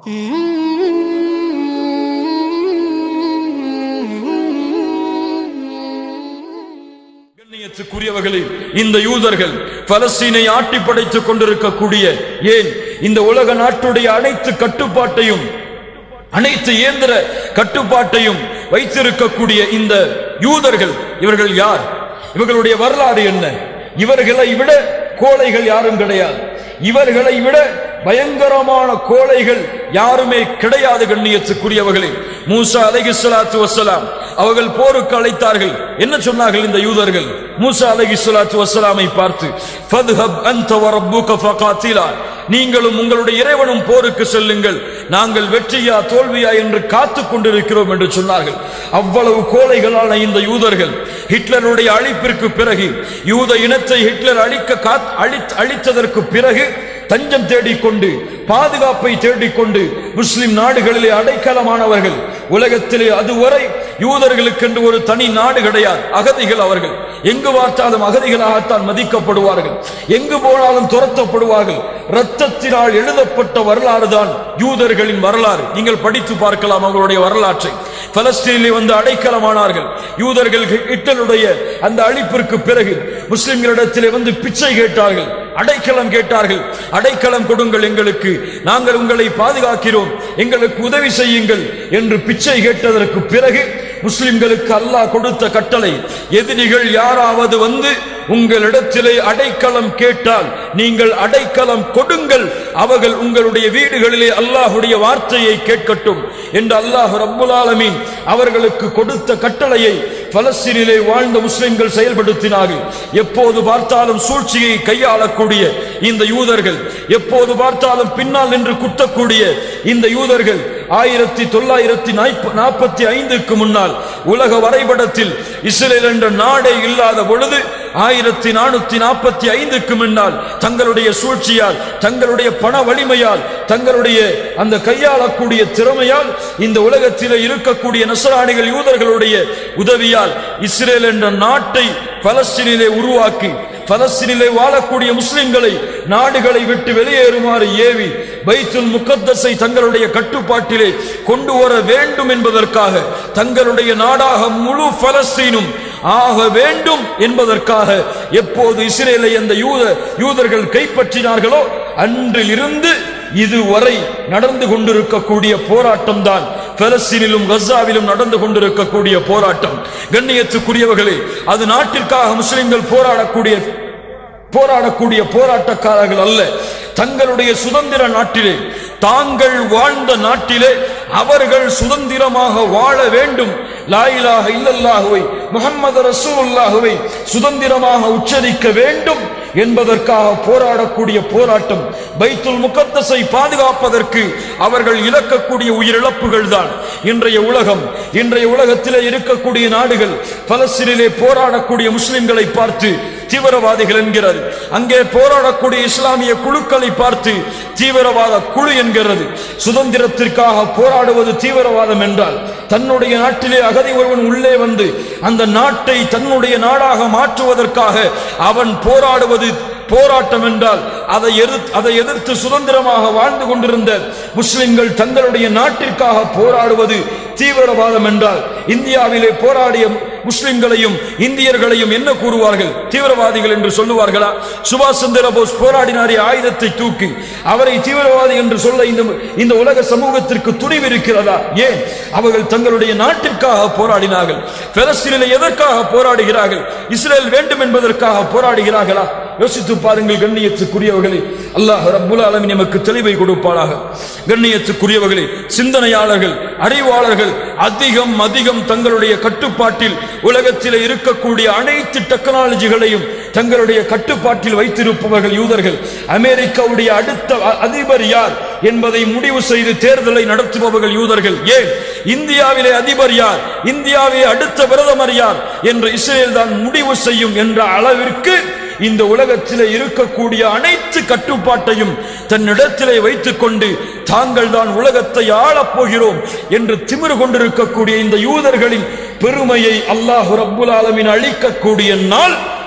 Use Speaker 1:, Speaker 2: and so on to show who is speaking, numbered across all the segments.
Speaker 1: கண்ணியத்துக்குரியவர்களே இந்த யூதர்கள் பலஸ்தீனை ஆட்டி படைத்துக் கொண்டிருக்கக்கூடிய ஏன் இந்த உலக நாட்டுடைய அனைத்து கட்டுப்பாட்டையும் அனைத்து இயந்திர கட்டுப்பாட்டையும் வைத்திருக்கக்கூடிய இந்த யூதர்கள் இவர்கள் யார் இவர்களுடைய வரலாறு என்ன இவர்களை விட கோழைகள் யாரும் கிடையாது இவர்களை விட பயங்கரமான கோழைகள் யாருமே கிடையாது கண்ணியத்துக்குரியவர்களே மூசா அலைஹிஸ்ஸலாத்து வஸ்ஸலாம் அவர்கள் போருக்கு அழைத்தார்கள் என்ன சொன்னார்கள் இந்த யூதர்கள் மூசா அலைஹிஸ்ஸலாத்து வஸ்ஸலாமை பார்த்து ஃபத்ஹப் அன்த வ ரப்புக ஃபகாத்திலா நீங்களும் உங்களுடைய இறைவனும் போருக்கு செல்லுங்கள் நாங்கள் வெற்றியா தோல்வியா என்று காத்துக் கொண்டிருக்கிறோம் என்று சொன்னார்கள் அவ்வளவு கோழைகளான இந்த யூதர்கள் ஹிட்லருடைய அழிப்பிற்கு பிறகு யூத இனத்தை ஹிட்லர் அழிக்க காத்- அழித்- அழித்ததற்கு பிறகு தஞ்சம் தேடிக்கொண்டு பாதுகாப்பை தேடிக்கொண்டு முஸ்லிம் நாடுகளிலே அடைக்கலமானவர்கள் உலகத்திலே அதுவரை யூதர்களுக்கென்று ஒரு தனி நாடு கிடையாது அகதிகள் அவர்கள் எங்கு பார்த்தாலும் அகதிகளாகத்தான் மதிக்கப்படுவார்கள் எங்கு போனாலும் துரத்தப்படுவார்கள் இரத்தத்தினால் எழுதப்பட்ட வரலாறு தான் யூதர்களின் வரலாறு நீங்கள் படித்து பார்க்கலாம் அவர்களுடைய வரலாற்றை பலஸ்தீனிலே வந்து அடைக்கலமானார்கள் யூதர்கள் ஹிட்லருடைய அந்த அழிப்பிற்கு பிறகு முஸ்லிம்களிடத்திலே வந்து பிச்சை கேட்டார்கள் அடைக்கலம் கேட்டார்கள் அடைக்கலம் கொடுங்கள் எங்களுக்கு நாங்கள் உங்களை பாதுகாக்கிறோம் எங்களுக்கு உதவி செய்யுங்கள் என்று பிச்சை கேட்டதற்கு பிறகு முஸ்லிம்களுக்கு அல்லாஹ் கொடுத்த கட்டளை எதிரிகள் யாராவது வந்து உங்களிடத்திலே அடைக்கலம் கேட்டால் நீங்கள் அடைக்கலம் கொடுங்கள் அவர்கள் உங்களுடைய வீடுகளிலே அல்லாஹுடைய வார்த்தையை கேட்கட்டும் என்று அல்லாஹ் ரப்புல் ஆலமீன் அவர்களுக்கு கொடுத்த கட்டளையை பலஸ்தீனிலே வாழ்ந்த முஸ்லிம்கள் செயல்படுத்தினார்கள் எப்போது பார்த்தாலும் சூழ்ச்சியை கையாளக்கூடிய இந்த யூதர்கள் எப்போது பார்த்தாலும் பின்னால் நின்று குத்தக்கூடிய இந்த யூதர்கள் ஆயிரத்தி தொள்ளாயிரத்தி நாற்பத்தி ஐந்துக்கு முன்னால் உலக வரைபடத்தில் இஸ்ரேல் என்ற நாடே இல்லாத பொழுது ஆயிரத்தி நானூத்தி நாற்பத்தி ஐந்துக்கு முன்னால் தங்களுடைய சூழ்ச்சியால் தங்களுடைய பண வலிமையால் தங்களுடைய அந்த கையாளக்கூடிய திறமையால் இந்த உலகத்திலே இருக்கக்கூடிய நசராணிகள் யூதர்களுடைய உதவியால் இஸ்ரேல் என்ற நாட்டை பலஸ்தீனிலே உருவாக்கி பலஸ்தீனிலே வாழக்கூடிய முஸ்லிம்களை நாடுகளை விட்டு வெளியேறுமாறு ஏவி பைத்துல் முகத்தஸை தங்களுடைய கட்டுப்பாட்டிலே கொண்டு வர வேண்டும் என்பதற்காக தங்களுடைய நாடாக முழு பலஸ்தீனும் ஆக வேண்டும் என்பதற்காக எப்போது இஸ்ரேலை அந்த யூத யூதர்கள் கைப்பற்றினார்களோ அன்றிலிருந்து இதுவரை நடந்து கொண்டிருக்கக்கூடிய போராட்டம் தான் பலஸ்தீனிலும் கசாவிலும் நடந்து கொண்டிருக்கக்கூடிய போராட்டம் கண்ணியத்துக்குரியவர்களே அது நாட்டிற்காக முஸ்லிம்கள் போராடக்கூடிய போராடக்கூடிய போராட்டக்காரர்கள் அல்ல தங்களுடைய சுதந்திர நாட்டிலே தாங்கள் வாழ்ந்த நாட்டிலே அவர்கள் சுதந்திரமாக வாழ வேண்டும் லாயிலாக இல்லல்லாஹுவை முகம்மது ரசூலுல்லாஹுவை சுதந்திரமாக உச்சரிக்க வேண்டும் என்பதற்காக போராடக்கூடிய போராட்டம் பைத்துல் முகத்தஸை பாதுகாப்பதற்கு அவர்கள் இழக்கக்கூடிய உயிரிழப்புகள் தான் இன்றைய உலகம் இன்றைய உலகத்திலே இருக்கக்கூடிய நாடுகள் பலஸ்தீனிலே போராடக்கூடிய முஸ்லிம்களை பார்த்து தீவிரவாதிகள் என்கிறது அங்கே போராடக்கூடிய இஸ்லாமிய குழுக்களை பார்த்து தீவிரவாத குழு என்கிறது சுதந்திரத்திற்காக போராடுவது தீவிரவாதம் என்றால் தன்னுடைய நாட்டிலே அகதி ஒருவன் உள்ளே வந்து அந்த நாட்டை தன்னுடைய நாடாக மாற்றுவதற்காக அவன் போராடுவது போராட்டம் என்றால் அதை எதிர்த்து அதை எதிர்த்து சுதந்திரமாக வாழ்ந்து கொண்டிருந்த முஸ்லிம்கள் தங்களுடைய நாட்டிற்காக போராடுவது தீவிரவாதம் என்றால் இந்தியாவிலே போராடிய முஸ்லிம்களையும் இந்தியர்களையும் என்ன கூறுவார்கள் தீவிரவாதிகள் என்று சொல்லுவார்களா சுபாஷ் சந்திர போஸ் போராடினாரே ஆயுதத்தை தூக்கி அவரை தீவிரவாதி என்று சொல்ல இந்த இந்த உலக சமூகத்திற்கு துணிவு இருக்கிறதா ஏன் அவர்கள் தங்களுடைய நாட்டிற்காக போராடினார்கள் பெலஸ்தீனில் எதற்காக போராடுகிறார்கள் இஸ்ரேல் வேண்டும் என்பதற்காக போராடுகிறார்களா யோசித்து பாருங்கள் கண்ணியத்துக்குரியவர்களே அல்லாஹ் ரப்புல் ஆலமீன் நமக்கு தெளிவை கொடுப்பாளாக கண்ணியத்துக்குரியவர்களே சிந்தனையாளர்கள் அறிவாளர்கள் அதிகம் அதிகம் தங்களுடைய கட்டுப்பாட்டில் உலகத்தில் இருக்கக்கூடிய அனைத்து டெக்னாலஜிகளையும் தங்களுடைய கட்டுப்பாட்டில் வைத்திருப்பவர்கள் யூதர்கள் அமெரிக்காவுடைய அடுத்த அ- அதிபர் யார் என்பதை முடிவு செய்து தேர்தலை நடத்துபவர்கள் யூதர்கள் ஏன் இந்தியாவிலே அதிபர் யார் இந்தியாவை அடுத்த பிரதமர் யார் என்று இஸ்ரேல் தான் முடிவு செய்யும் என்ற அளவிற்கு இந்த உலகத்திலே இருக்கக்கூடிய அனைத்து கட்டுப்பாட்டையும் தன்னிடத்திலே வைத்துக் கொண்டு தாங்கள் தான் உலகத்தை ஆளப் போகிறோம் என்று திமிரு கொண்டிருக்கக்கூடிய இந்த யூதர்களின் பெருமையை அல்லாஹ் ரப்புல் ஆலமீன் அளிக்கக்கூடிய நாள்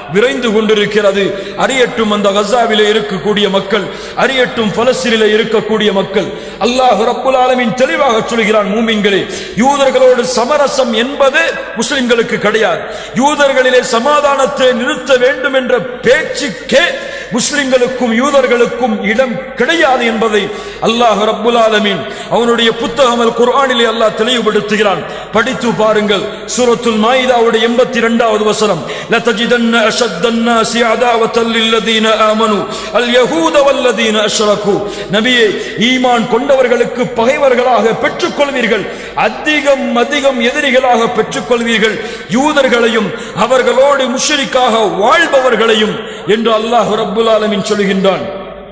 Speaker 1: விரைந்து கொண்டிருக்கிறது அறியட்டும் அந்த கசாவிலே இருக்கக்கூடிய மக்கள் அறியட்டும் பலஸ்தீனிலே இருக்கக்கூடிய மக்கள் அல்லாஹ் ரப்புல் ஆலமீன் தெளிவாக சொல்கிறான் மூமின்களே யூதர்களோடு சமரசம் என்பது முஸ்லிம்களுக்கு கிடையாது யூதர்களிலே சமாதானத்தை நிறுத்த வேண்டும் என்ற பேச்சுக்கே முஸ்லிம்களுக்கும் யூதர்களுக்கும் இடம் கிடையாது என்பதை அல்லாஹ் ரப்புல் ஆலமீன் அவனுடைய புத்தகம் அல் குர்ஆனிலே அல்லாஹ் தெளிவுபடுத்துகிறான் படித்து பாருங்கள் சூரத்துல் மாயிதாவுடைய 82வது வசனம் லதஜிதன்ன அஷத்தன்னாசி அதாவத்தல் லில்லதீன ஆமனு அல் யஹூத வல்லதீன அஷ்ரகு நபியே ஈமான் கொண்டவர்களுக்கு பகைவர்களாக பெற்றுக்கொள்வீர்கள் அதிகம் அதிகம் எதிரிகளாக பெற்றுக்கொள்வீர்கள் யூதர்களையும் அவர்களோடு முஷ்ரிக்காக வாழ்பவர்களையும் என்று அல்லாஹ் ரப்புல் ஆலமீன் சொல்கின்றான்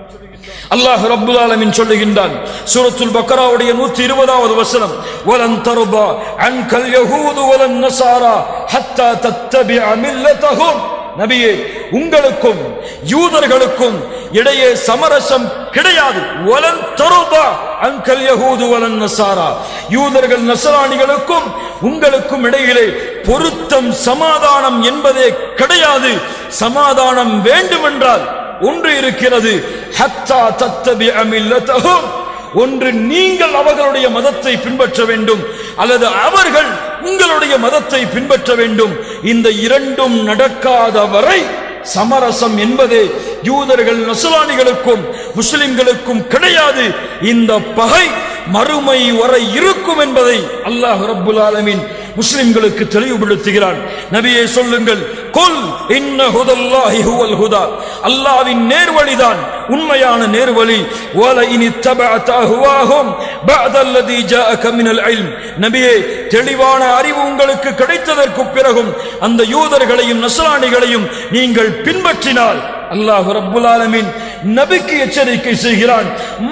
Speaker 1: அல்லாஹ் ரப்புல் ஆலமீன் சொல்லுகின்றான் சூரத்துல் பக்ராவுடைய 120வது வசனம் வலன் தர்பா அன்கல் யஹூது வலன் நஸாரா ஹத்தா தத்தபிஅ மில்லதஹும் நபியே உங்களுக்கும் யூதர்களுக்கும் இடையே சமரசம் கிடையாது வலன் தருபா அன்கல் யஹூது வலன் நஸாரா யூதர்கள் நசராணிகளுக்கும் உங்களுக்கும் இடையிலே பொருத்தம் சமாதானம் என்பதே கிடையாது சமாதானம் வேண்டுமென்றால் ஒன்று இருக்கிறது ஹத்தா தத்தபி அமில்லத்தஹும் ஒன்று நீங்கள் அவர்களுடைய மதத்தை பின்பற்ற வேண்டும் அல்லது அவர்கள் உங்களுடைய மதத்தை பின்பற்ற வேண்டும் இந்த இரண்டும் நடக்காத வரை சமரசம் என்பதே யூதர்கள் நசுலானிகளுக்கும் முஸ்லிம்களுக்கும் கிடையாது இந்த பகை மறுமை வரை இருக்கும் என்பதை அல்லாஹ் ரப்புல் ஆலமீன் முஸ்லிம்களுக்கு தெளிவுபடுத்துகிறான் நபியே சொல்லுங்கள் கொல் இன்ன ஹுதல்லாஹி ஹுவல் ஹுதா அல்லாஹ்வின் நேர்வழிதான் உண்மையான நேர்வழி வல இனி தபஅத அஹ்வாஹும் பஅத அல்லதி ஜாஅக மினல் இல்ம் நபியே தெளிவான அறிவு உங்களுக்கு கிடைத்ததற்கு பிறகும் அந்த யூதர்களையும் நஸ்ரானிகளையும் நீங்கள் பின்பற்றினால் அல்லாஹ் ரப்புல் ஆலமீன் நபிக்கு எச்சரிக்கை செய்கிறான்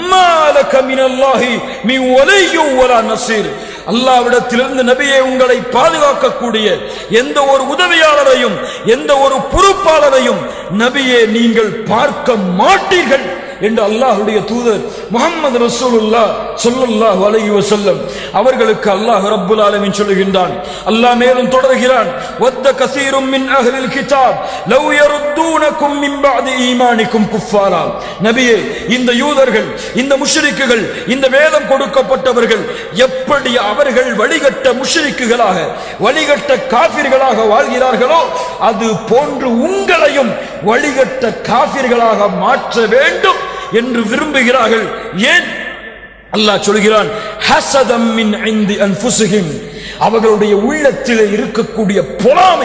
Speaker 1: மாலக மினல்லாஹி மின் வலியு வலா நசீர் அல்லாவிடத்திலிருந்து நபியை உங்களை பாதுகாக்கக்கூடிய எந்த ஒரு உதவியாளரையும் எந்த ஒரு பொறுப்பாளரையும் நபியே நீங்கள் பார்க்க மாட்டீர்கள் என்று அல்லாஹ்வுடைய தூதர் முகமது ரசூலுல்லா ஸல்லல்லாஹு அலைஹி வஸல்லம் அவர்களுக்கு அல்லாஹ் ரப்புல் ஆலமீன் சொல்லுகின்றான் அல்லாஹ் மேலும் தொடர்கிறான் வத்த கஸீரும் மின் அஹ்லில் கிதாப் லவ் யருத்தூனகும் மின் பஅதி ஈமானிக்கும் குஃபாரா நபியே இந்த யூதர்கள் இந்த முஷ்ரிக்குகள் இந்த வேதம் கொடுக்கப்பட்டவர்கள் எப்படி அவர்கள் வழிகட்ட முஷ்ரிக்குகளாக வழிகட்ட காபிர்களாக வாழ்கிறார்களோ அது போன்று உங்களையும் வழிகட்ட காபிர்களாக மாற்ற வேண்டும் என்று விரும்புகிறார்கள் ஏன் அல்லாஹ் சொல்கிறான் ஹசதம் மின் ஐந்து அன்ஃபுஸிஹிம் அவர்களுடைய உள்ளத்திலே இருக்கக்கூடிய பொறாமை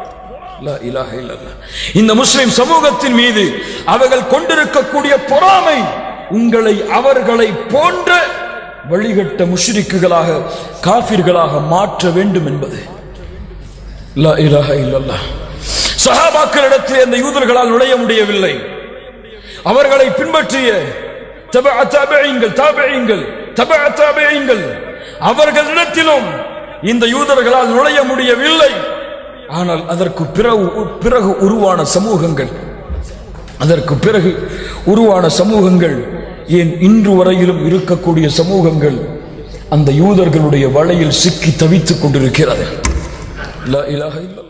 Speaker 1: லா இலாஹ இல்லல்லாஹ். இந்த முஸ்லிம் சமூகத்தின் மீது அவர்கள் கொண்டிருக்கக்கூடிய பொறாமை உங்களை அவர்களை போன்ற வழிகட்ட முஷ்ரிக்குகளாக காபிர்களாக மாற்ற வேண்டும் என்பது லா இலாஹ இல்லல்லாஹ். சஹாபாக்களிடத்தில் அந்த யூதர்களால் நுழைய முடியவில்லை அவர்களை பின்பற்றிய தபஅ தாபிஈன்கள் தாபிஈன்கள் தபஅ தாபிஈன்கள் அவர்களிடத்திலும் இந்த யூதர்களால் நுழைய முடியவில்லை ஆனால் அதற்கு பிறகு பிறகு உருவான சமூகங்கள் அதற்கு பிறகு உருவான சமூகங்கள் ஏன் இன்று வரையிலும் இருக்கக்கூடிய சமூகங்கள் அந்த யூதர்களுடைய வலையில் சிக்கி தவித்துக் கொண்டிருக்கிறது லா இலாஹ இல்லல்லாஹ்